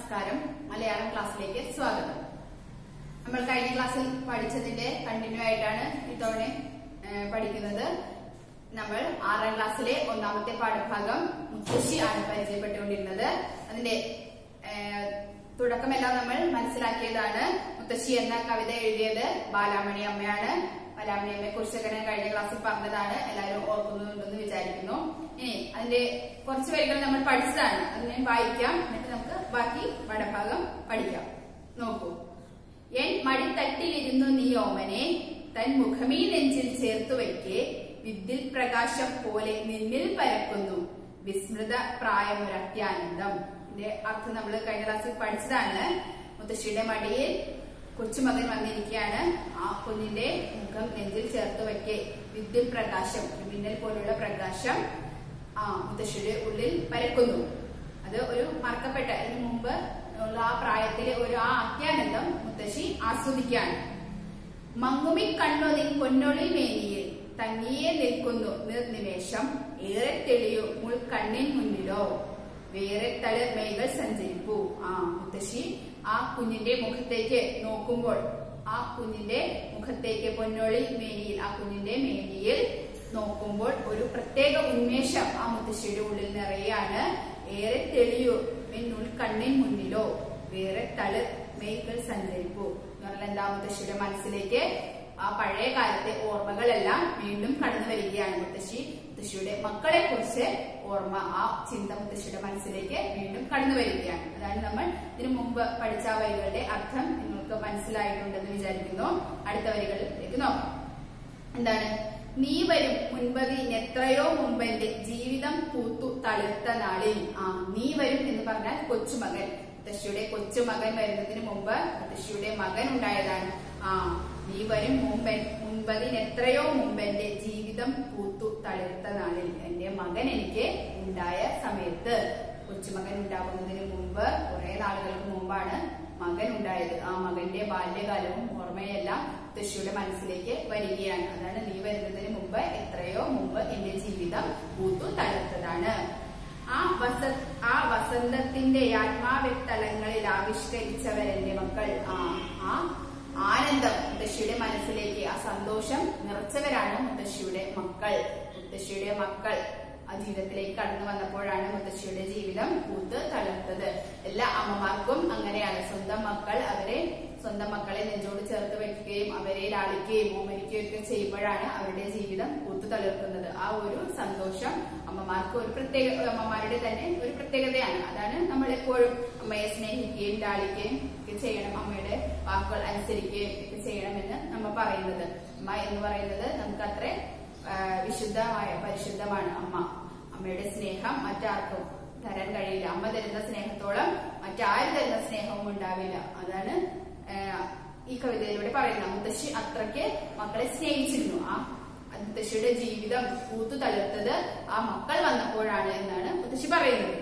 നമസ്കാരം മലയാളം ക്ലാസ്സിലേക്ക് സ്വാഗതം നമ്മൾ കഴിഞ്ഞ ക്ലാസ്സിൽ പഠിച്ചതിന്റെ കണ്ടിന്യൂ ആയിട്ടാണ് ഇത്തവണ ഏഹ്, പഠിക്കുന്നത് നമ്മൾ ആറാം ക്ലാസ്സിലെ ഒന്നാമത്തെ പാഠഭാഗം മുത്തശ്ശി ആണ് പരിചയപ്പെട്ടുകൊണ്ടിരുന്നത് അതിന്റെ ഏഹ്, തുടക്കമെല്ലാം നമ്മൾ മനസ്സിലാക്കിയതാണ് മുത്തശ്ശി എന്ന കവിത എഴുതിയത് ബാലാമണി അമ്മയാണ് ബാലാമണി അമ്മയെ കുറിച്ചൊക്കെ ഞാൻ കഴിഞ്ഞ ക്ലാസ്സിൽ പറഞ്ഞതാണ് എല്ലാവരും ഓർക്കുന്നുണ്ടെന്ന് വിചാരിക്കുന്നു ഇനി അതിന്റെ കുറച്ച് വരികൾ നമ്മൾ പഠിച്ചതാണ് അത് ഞാൻ വായിക്കാം എന്നിട്ട് നമുക്ക് ബാക്കി പാഠഭാഗം പഠിക്കാം നോക്കൂ എൻ മടിത്തട്ടിലിരുന്നു നീ ഓമനെ തൻ മുഖമീ നെഞ്ചിൽ ചേർത്തു വയ്ക്കേ വിദ്യുൽ പ്രകാശം പോലെ നിന്നിൽ പരക്കുന്നു വിസ്മൃത പ്രായമൊരത്യാനന്ദം ഇതിന്റെ അർത്ഥം നമ്മൾ കഴിഞ്ഞ ക്ലാസ്സിൽ പഠിച്ചതാണ് മുത്തശ്ശിയുടെ മടിയിൽ കൊച്ചുമകൻ വന്നിരിക്കുകയാണ് ആ കുഞ്ഞിന്റെ മുഖം നെഞ്ചിൽ ചേർത്ത് വയ്ക്കേ വിദ്യുൽ പ്രകാശം ഒരു മിന്നൽ പോലുള്ള പ്രകാശം ആ മുത്തശ്ശിയുടെ ഉള്ളിൽ പരക്കുന്നു അത് ഒരു മറക്കപ്പെട്ട ഇതിനു മുമ്പ് ഉള്ള ആ പ്രായത്തിലെ ഒരു ആ അത്യാനന്ദം മുത്തശ്ശി ആസ്വദിക്കുകയാണ് മങ്ങുമി കണ്ണൊതിൻ പൊന്നൊളി മേനിയിൽ തങ്ങിയേ നിൽക്കുന്നു നിർനിമേഷം ഏറെ തെളിയും മുൾ കണ്ണിൻ മുന്നിലോ വേറെ തളിർ മേകൾ സഞ്ചരിപ്പൂ ആ മുത്തശ്ശി ആ കുഞ്ഞിന്റെ മുഖത്തേക്ക് നോക്കുമ്പോൾ ആ കുഞ്ഞിന്റെ മുഖത്തേക്ക് പൊന്നൊളി മേനിയിൽ ആ കുഞ്ഞിന്റെ മേനിയിൽ നോക്കുമ്പോൾ ഒരു പ്രത്യേക ഉന്മേഷം ആ മുത്തശ്ശിയുടെ ഉള്ളിൽ നിറയാണ് ഏറെ തെളിയൂ എന്നുൾ കണ്ണിൻ മുന്നിലോ വേറെ തളിർ മേയ്കൾ സഞ്ചരിപ്പൂ എന്ന് പറഞ്ഞാൽ എന്താ മുത്തശ്ശിയുടെ മനസ്സിലേക്ക് ആ പഴയ കാലത്തെ ഓർമ്മകളെല്ലാം വീണ്ടും കടന്നു വരികയാണ് മുത്തശ്ശി മുത്തശ്ശിയുടെ മക്കളെ കുറിച്ച് ഓർമ്മ ആ ചിന്ത മുത്തശ്ശിയുടെ മനസ്സിലേക്ക് വീണ്ടും കടന്നു വരികയാണ് അതാണ് നമ്മൾ ഇതിനു മുമ്പ് പഠിച്ച ആ വരികളുടെ അർത്ഥം നിങ്ങൾക്ക് മനസ്സിലായിട്ടുണ്ടെന്ന് വിചാരിക്കുന്നു അടുത്ത വരികളിലേക്ക് നോക്കാം എന്താണ് നീ വരും മുൻപതിന് എത്രയോ മുമ്പെന്റെ ജീവിതം പൂത്തു തളിർത്ത നാളിൽ ആ നീ വരും എന്ന് പറഞ്ഞാൽ കൊച്ചുമകൻ മുത്തശ്ശിയുടെ കൊച്ചുമകൻ വരുന്നതിന് മുമ്പ് മുത്തശ്ശിയുടെ മകൻ ഉണ്ടായതാണ് ആ നീ വരും മുമ്പൻ മുൻപതിന് എത്രയോ മുമ്പെന്റെ ജീവിതം പൂത്തു തളിർത്ത നാളിൽ എന്റെ മകൻ എനിക്ക് ഉണ്ടായ സമയത്ത് കൊച്ചുമകൻ ഉണ്ടാകുന്നതിന് മുമ്പ് കുറെ നാളുകൾക്ക് മുമ്പാണ് മകൻ ഉണ്ടായത് ആ മകന്റെ ബാല്യകാലവും ഓർമ്മയെല്ലാം മുത്തശ്ശിയുടെ മനസ്സിലേക്ക് വരികയാണ് അതാണ് നീ വരുന്നതിന് മുമ്പ് എത്രയോ മുമ്പ് എന്റെ ജീവിതം പൂത്തു തളിർത്തതാണ് ആ വസ ആ വസന്തത്തിന്റെ ആത്മാവെത്തളങ്ങളിൽ ആവിഷ്കരിച്ചവരെന്റെ മക്കൾ ആ ആ ആനന്ദം മുത്തശ്ശിയുടെ മനസ്സിലേക്ക് ആ സന്തോഷം നിറച്ചവരാണ് മുത്തശ്ശിയുടെ മക്കൾ മുത്തശ്ശിയുടെ മക്കൾ ആ ജീവിതത്തിലേക്ക് കടന്നു വന്നപ്പോഴാണ് മുത്തശ്ശിയുടെ ജീവിതം പൂത്ത് തളർത്തത് എല്ലാ അമ്മമാർക്കും അങ്ങനെയാണ് സ്വന്തം മക്കൾ അവരെ സ്വന്തം മക്കളെ നെഞ്ചോട് ചേർത്ത് വെക്കുകയും അവരെ ലാളിക്കുകയും ഓമനിക്കുകയും ഒക്കെ ചെയ്യുമ്പോഴാണ് അവരുടെ ജീവിതം പൂത്തു തളിർക്കുന്നത് ആ ഒരു സന്തോഷം അമ്മമാർക്ക് ഒരു പ്രത്യേക അമ്മമാരുടെ തന്നെ ഒരു പ്രത്യേകതയാണ് അതാണ് നമ്മൾ എപ്പോഴും അമ്മയെ സ്നേഹിക്കുകയും ലാളിക്കുകയും ഒക്കെ ചെയ്യണം അമ്മയുടെ വാക്കുകൾ അനുസരിക്കുകയും ഒക്കെ ചെയ്യണമെന്ന് നമ്മ പറയുന്നത് അമ്മ എന്ന് പറയുന്നത് നമുക്ക് അത്ര വിശുദ്ധമായ പരിശുദ്ധമാണ് അമ്മ അമ്മയുടെ സ്നേഹം മറ്റാർക്കും തരാൻ കഴിയില്ല അമ്മ തരുന്ന സ്നേഹത്തോളം മറ്റാരും തരുന്ന സ്നേഹവും ഉണ്ടാവില്ല അതാണ് ആ, ഈ കവിതയിലൂടെ പറയുന്നത് മുത്തശ്ശി അത്രയ്ക്ക് മക്കളെ സ്നേഹിച്ചിരുന്നു ആ മുത്തശ്ശിയുടെ ജീവിതം പൂത്തു തളിർത്തത് ആ മക്കൾ വന്നപ്പോഴാണ് എന്നാണ് മുത്തശ്ശി പറയുന്നത്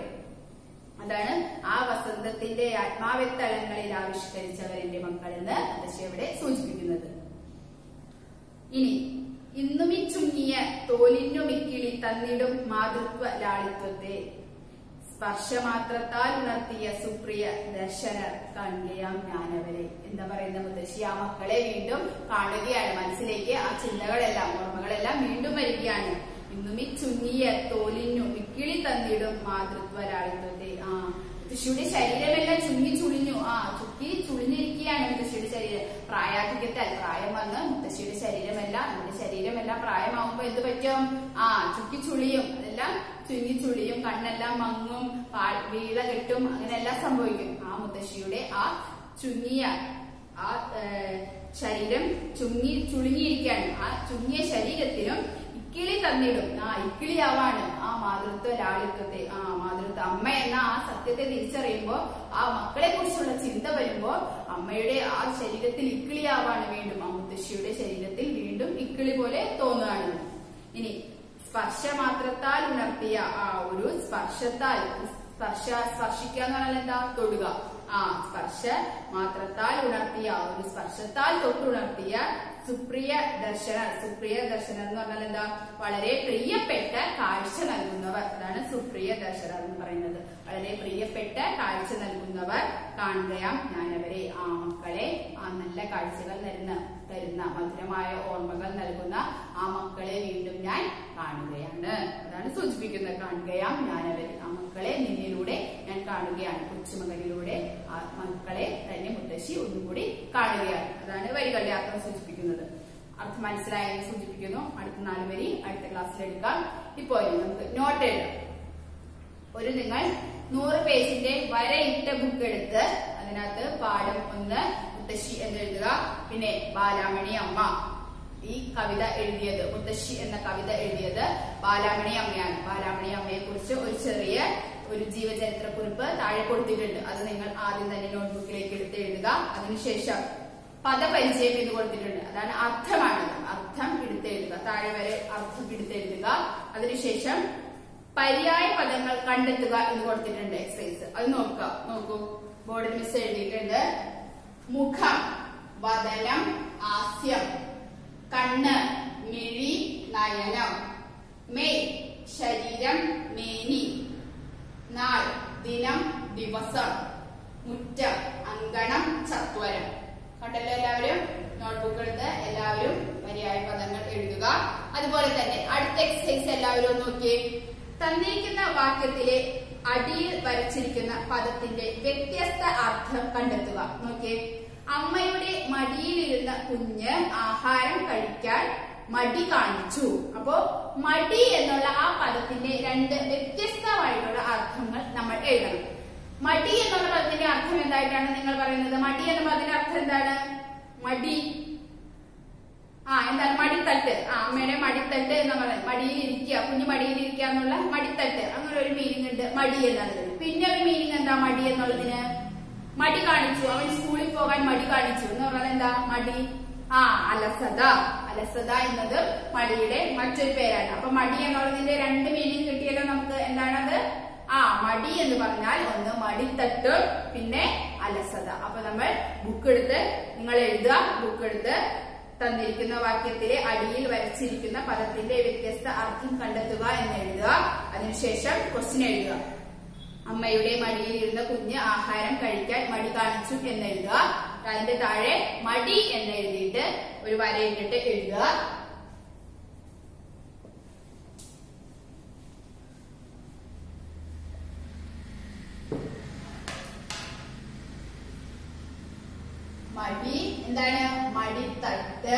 അതാണ് ആ വസന്തത്തിന്റെ ആത്മാവെത്തളങ്ങളിൽ ആവിഷ്കരിച്ചവരെന്റെ മക്കൾ എന്ന് മുത്തശ്ശി അവിടെ സൂചിപ്പിക്കുന്നത് ഇനി ഇന്നുമി ചുങ്ങിയ തോലിന്നു മിക്കിളി തന്നിടും മാതൃത്വ ലാളിത്വത്തെ സ്പർശമാത്രത്താൽ ഉണർത്തിയ സുപ്രിയ ദർശനർ കാണുകയാം ഞാനവരെ എന്താ പറയുന്ന മുത്തശ്ശി ആ മക്കളെ വീണ്ടും കാണുകയാണ് മനസ്സിലേക്ക് ആ ചിന്തകളെല്ലാം ഓർമ്മകളെല്ലാം വീണ്ടും വരികയാണ് ഇന്നും ഈ ചുങ്ങിയ തോലിനു മിക്കിളി തന്നിടും മാതൃത്വ ലാളിത്വത്തെ ആ മുത്തശ്ശിയുടെ ശരീരമെല്ലാം ചുങ്ങി ചുളിഞ്ഞു ആ ചുക്കി ചുളിഞ്ഞിരിക്കുകയാണ് മുത്തശ്ശിയുടെ ശരീരം പ്രായാധിക്യത്താൽ പ്രായം വന്ന് മുത്തശ്ശിയുടെ ശരീരമെല്ലാം നമ്മുടെ ശരീരമെല്ലാം പ്രായമാകുമ്പോ എന്ത് പറ്റും ആ ചുക്കി ചുളിയും അതെല്ലാം ചുങ്ങി ചുളിയും കണ്ണെല്ലാം മങ്ങും പാ- വീള കെട്ടും അങ്ങനെയെല്ലാം സംഭവിക്കും ആ മുത്തശ്ശിയുടെ ആ ചുങ്ങിയ ആ ഏഹ്, ശരീരം ചുങ്ങി ചുളുങ്ങിയിരിക്കുകയാണ് ആ ചുങ്ങിയ ശരീരത്തിനും ഇക്കിളി തന്നിടും ആ ഇക്കിളിയാവാണ് ആ മാതൃത്വ ലാളിത്വത്തെ ആ മാതൃത്വ അമ്മ എന്ന ആ സത്യത്തെ തിരിച്ചറിയുമ്പോ ആ മക്കളെ കുറിച്ചുള്ള ചിന്ത വരുമ്പോ അമ്മയുടെ ആ ശരീരത്തിൽ ഇക്കിളിയാവാണ് വീണ്ടും ആ മുത്തശ്ശിയുടെ ശരീരത്തിൽ വീണ്ടും ഇക്കിളി പോലെ തോന്നുകയാണ് ഇനി സ്പർശമാത്രത്താൽ ഉണർത്തിയ ആ ഒരു സ്പർശത്താൽ സ്പർശ സ്പർശിക്കുക എന്ന് പറഞ്ഞാൽ എന്താ തൊടുക ആ സ്പർശ മാത്രത്താൽ ഉണർത്തിയ ഒരു സ്പർശത്താൽ തൊട്ടുണർത്തിയ സുപ്രിയ ദർശന സുപ്രിയ ദർശനം എന്ന് പറഞ്ഞാൽ എന്താ വളരെ പ്രിയപ്പെട്ട കാഴ്ച നൽകുന്നവർ അതാണ് സുപ്രിയ ദർശനം എന്ന് പറയുന്നത് വളരെ പ്രിയപ്പെട്ട കാഴ്ച നൽകുന്നവർ കാണുകയാം ഞാനവരെ ആ മക്കളെ ആ നല്ല കാഴ്ചകൾ തരുന്ന തരുന്ന മധുരമായ ഓർമ്മകൾ നൽകുന്ന ആ മക്കളെ വീണ്ടും ഞാൻ കാണുകയാണ് അതാണ് സൂചിപ്പിക്കുന്നത് കാണുകയാം ഞാനവരെ ആ മക്കളെ നിന്നിലൂടെ ഞാൻ കാണുകയാണ് കൊച്ചുമകനിലൂടെ ആ മക്കളെ തന്നെ മുത്തശ്ശി ഒന്നുകൂടി കാണുകയാണ് അതാണ് വരികളുടെ അർത്ഥം സൂചിപ്പിക്കുന്നത് അർത്ഥം മനസ്സിലായെന്ന് സൂചിപ്പിക്കുന്നു അടുത്ത നാല് വരി അടുത്ത ക്ലാസ്സിൽ എടുക്കാം ഇപ്പോൾ നമുക്ക് നോട്ട് എഴുതാം ഒരു നിങ്ങൾ നൂറ് പേജിന്റെ വരയിട്ട ബുക്ക് എടുത്ത് അതിനകത്ത് പാഠം ഒന്ന് മുത്തശ്ശി എന്ന് എഴുതുക പിന്നെ ബാലാമണി അമ്മ ഈ കവിത എഴുതിയത് മുത്തശ്ശി എന്ന കവിത എഴുതിയത് ബാലാമണി അമ്മയാണ് ബാലാമണി അമ്മയെ കുറിച്ച് ഒരു ചെറിയ ഒരു ജീവചരിത്ര കുറിപ്പ് താഴെ കൊടുത്തിട്ടുണ്ട് അത് നിങ്ങൾ ആദ്യം തന്നെ നോട്ട്ബുക്കിലേക്ക് എടുത്ത് എഴുതുക അതിനുശേഷം പദപരിചയം എന്ന് കൊടുത്തിട്ടുണ്ട് അതാണ് അർത്ഥമാണത് അർത്ഥം എടുത്തെഴുതുക താഴെ വരെ അർത്ഥം എടുത്തെഴുതുക അതിനുശേഷം പര്യായ പദങ്ങൾ കണ്ടെത്തുക എന്ന് കൊടുത്തിട്ടുണ്ട് എക്സസൈസ് അത് നോക്കുക നോക്കൂ ബോർഡിൽ മിസ് എഴുതിയിട്ടുണ്ട് മുഖം വദനം ഹാസ്യം കണ്ണ് മിഴി നയനം മെയ് ശരീരം മേനി നാൾ ദിനം ദിവസം മുറ്റം അങ്കണം ചത്വരം കണ്ടല്ലോ എല്ലാവരും നോട്ട്ബുക്ക് എടുത്ത് എല്ലാവരും പര്യായ പദങ്ങൾ എഴുതുക അതുപോലെ തന്നെ അടുത്ത എക്സസൈസ് എല്ലാവരും ഒന്ന് നോക്കിയേ തന്നിരിക്കുന്ന വാക്യത്തിലെ അടിയിൽ വരച്ചിരിക്കുന്ന പദത്തിന്റെ വ്യത്യസ്ത അർത്ഥം കണ്ടെത്തുക നോക്കിയേ അമ്മയുടെ മടിയിലിരുന്ന കുഞ്ഞ് ആഹാരം കഴിക്കാൻ മടി കാണിച്ചു അപ്പോ മടി എന്നുള്ള ആ പദത്തിന്റെ രണ്ട് വ്യത്യസ്തമായിട്ടുള്ള അർത്ഥങ്ങൾ നമ്മൾ എഴുതണം മടി എന്നുള്ള പദത്തിന്റെ അർത്ഥം എന്തായിട്ടാണ് നിങ്ങൾ പറയുന്നത് മടി എന്ന പദത്തിന്റെ അർത്ഥം എന്താണ് മടി ആ എന്താണ് മടിത്തട്ട് ആ അമ്മയുടെ മടിത്തട്ട് എന്ന് പറയുന്നത് മടിയിൽ ഇരിക്കുക കുഞ്ഞു മടിയിൽ ഇരിക്കുക എന്നുള്ള മടിത്തട്ട് അങ്ങനെ ഒരു മീനിങ് ഉണ്ട് മടി എന്നുള്ളതിന് പിന്നെ ഒരു മീനിങ് എന്താ മടി എന്നുള്ളതിന് മടി കാണിച്ചു അവൻ സ്കൂളിൽ പോകാൻ മടി കാണിച്ചു എന്ന് പറഞ്ഞാൽ എന്താ മടി ആ അലസത അലസത എന്നത് മടിയുടെ മറ്റൊരു പേരാണ് അപ്പൊ മടി എന്നുള്ളതിന്റെ രണ്ട് മീനിങ് കിട്ടിയല്ലോ നമുക്ക് എന്താണത് ആ മടി എന്ന് പറഞ്ഞാൽ ഒന്ന് മടിത്തട്ട് പിന്നെ അലസത അപ്പൊ നമ്മൾ ബുക്ക് എടുത്ത് നിങ്ങൾ എഴുതുക ബുക്ക് എടുത്ത് തന്നിരിക്കുന്ന വാക്യത്തിലെ അടിയിൽ വരച്ചിരിക്കുന്ന പദത്തിന്റെ വ്യത്യസ്ത അർത്ഥം കണ്ടെത്തുക എന്ന് എഴുതുക അതിനുശേഷം ക്വസ്റ്റ്യൻ എഴുതുക അമ്മയുടെ മടിയിൽ ഇരുന്ന കുഞ്ഞ് ആഹാരം കഴിക്കാൻ മടി കാണിച്ചു എന്ന് എഴുതുക അതിന്റെ താഴെ മടി എന്ന് എഴുതിയിട്ട് ഒരു വരയിട്ടിട്ട് എഴുതുക മടി എന്താണ് മടിത്തട്ട്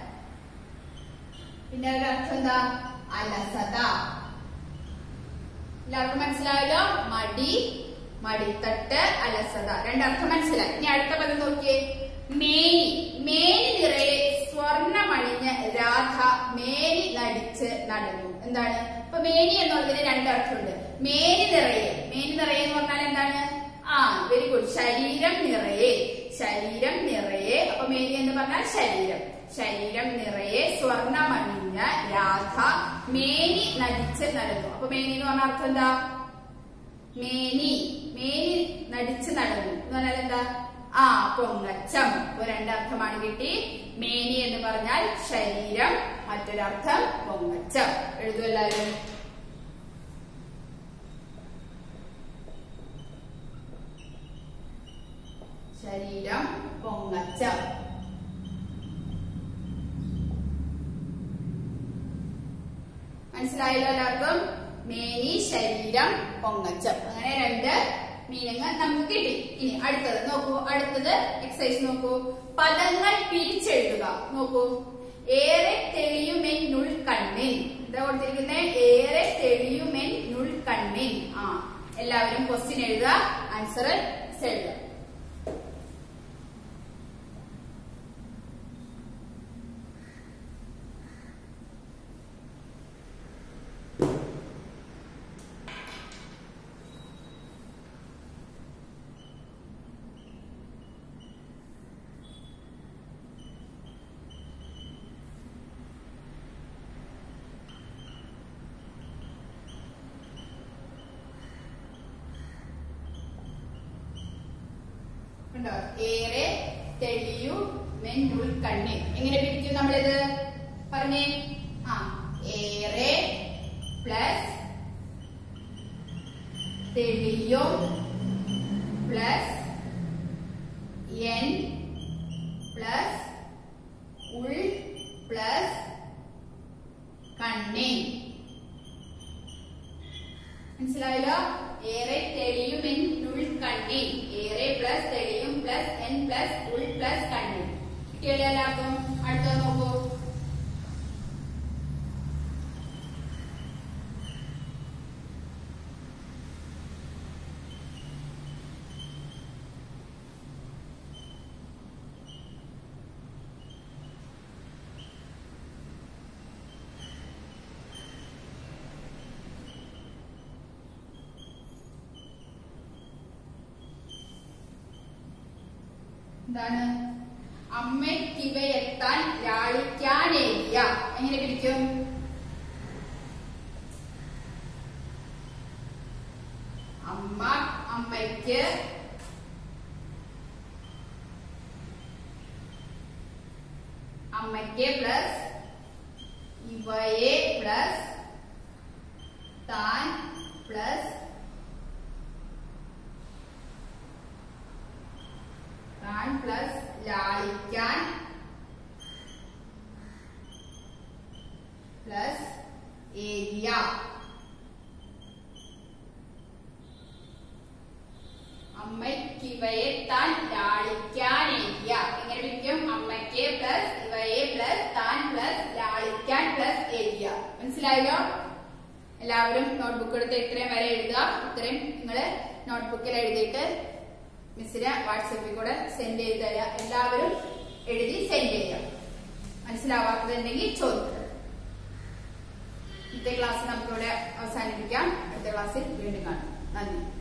പിന്നെ ഒരു അർത്ഥം എന്താ അലസത എല്ലാവർക്കും മനസ്സിലായല്ലോ മടി മടിത്തട്ട് അലസത രണ്ടർത്ഥം മനസ്സിലായി ഇനി അടുത്ത പദം നോക്കിയേ മേനി മേനി നിറയെ സ്വർണമണിഞ്ഞ രാധ മേനി നടിച്ച് നടന്നു എന്താണ് ഇപ്പൊ മേനി എന്നുള്ളതിന് രണ്ടർത്ഥമുണ്ട് മേനി നിറയെ മേനി നിറയെ എന്ന് പറഞ്ഞാൽ എന്താണ് ആ വെരി ഗുഡ് ശരീരം നിറയെ ശരീരം നിറയെ അപ്പൊ മേനി എന്ന് പറഞ്ഞാൽ ശരീരം ശരീരം നിറയെ സ്വർണമണിഞ്ഞ രാധ മേനി നടിച്ച് നടന്നു അപ്പൊ മേനി എന്ന് പറഞ്ഞ അർത്ഥം എന്താ മേനി മേനി നടിച്ച് നടന്നു എന്ന് പറഞ്ഞാൽ എന്താ ആ പൊങ്ങച്ചം ഇപ്പൊ രണ്ടർത്ഥമാണ് കിട്ടി മേനി എന്ന് പറഞ്ഞാൽ ശരീരം മറ്റൊരർത്ഥം പൊങ്ങച്ചം എഴുതും എല്ലാവരും ശരീരം പൊങ്ങച്ചം മനസ്സിലായല്ലോ എല്ലാവർക്കും മേനി ശരീരം പൊങ്ങച്ചം അങ്ങനെ രണ്ട് മീനിങ് നമുക്ക് കിട്ടി ഇനി അടുത്തത് നോക്കൂ അടുത്തത് എക്സസൈസ് നോക്കൂ പദങ്ങൾ പിരിച്ചെഴുതുക നോക്കൂ ഏറെ തെളിയുമെൻ നുൾ കണ്ണിൻ എന്താ കൊടുത്തിരിക്കുന്നത് ഏറെ തെളിയുമെൻ നുൾ കണ്ണിൻ ആ എല്ലാവരും ക്വസ്റ്റ്യൻ എഴുതുക ആൻസർ എഴുതുക കണ്ടോ ഏറെ തെളിയു മെന്നുൾ കണ്ണി എങ്ങനെ പിരിക്കും നമ്മളിത് പറഞ്ഞേ ആ ഏറെ പ്ലസ് തെളിയും പ്ലസ് എൻ പ്ലസ് ഉൾ പ്ലസ് കണ്ണി മനസ്സിലായല്ലോ ഏറെ തെളിയും എൻ ഉൾ കണ്ണി ഏറെ പ്ലസ് തെളിയും പ്ലസ് എൻ പ്ലസ് ഉൾ പ്ലസ് കണ്ണി കിട്ടിയല്ലോ എല്ലാവർക്കും അടുത്ത നോക്കൂ എന്താണ് അമ്മയ്ക്കിവയെത്താൻ ലാളിക്കാനേകിയ എങ്ങനെ പിടിക്കും അമ്മ അമ്മയ്ക്ക് അമ്മയ്ക്ക് പ്ലസ് ഇവയെ പ്ലസ് താൻ പ്ലസ് താൻ പ്ലസ് ലാളിക്കാൻ പ്ലസ് ഏരിയ അമ്മയ്ക്കിവയെ താൻ ലാളിക്കാൻ ഏരിയ എങ്ങനെ പിടിക്കും അമ്മയ്ക്ക് പ്ലസ് ഇവയെ പ്ലസ് താൻ പ്ലസ് ലാളിക്കാൻ പ്ലസ് ഏരിയ മനസ്സിലായല്ലോ എല്ലാവരും നോട്ട്ബുക്ക് എടുത്ത് ഇത്രയും വരെ എഴുതുക ഇത്രയും നിങ്ങൾ നോട്ട്ബുക്കിൽ എഴുതിയിട്ട് മിസ്സിന് വാട്സപ്പിൽ കൂടെ സെൻഡ് ചെയ്ത് തരാം എല്ലാവരും എഴുതി സെൻഡ് ചെയ്യാം മനസ്സിലാവാത്തതുണ്ടെങ്കിൽ ചോദിക്കുക ഇന്നത്തെ ക്ലാസ് നമുക്കിവിടെ അവസാനിപ്പിക്കാം അടുത്ത ക്ലാസ്സിൽ വീണ്ടും കാണാം നന്ദി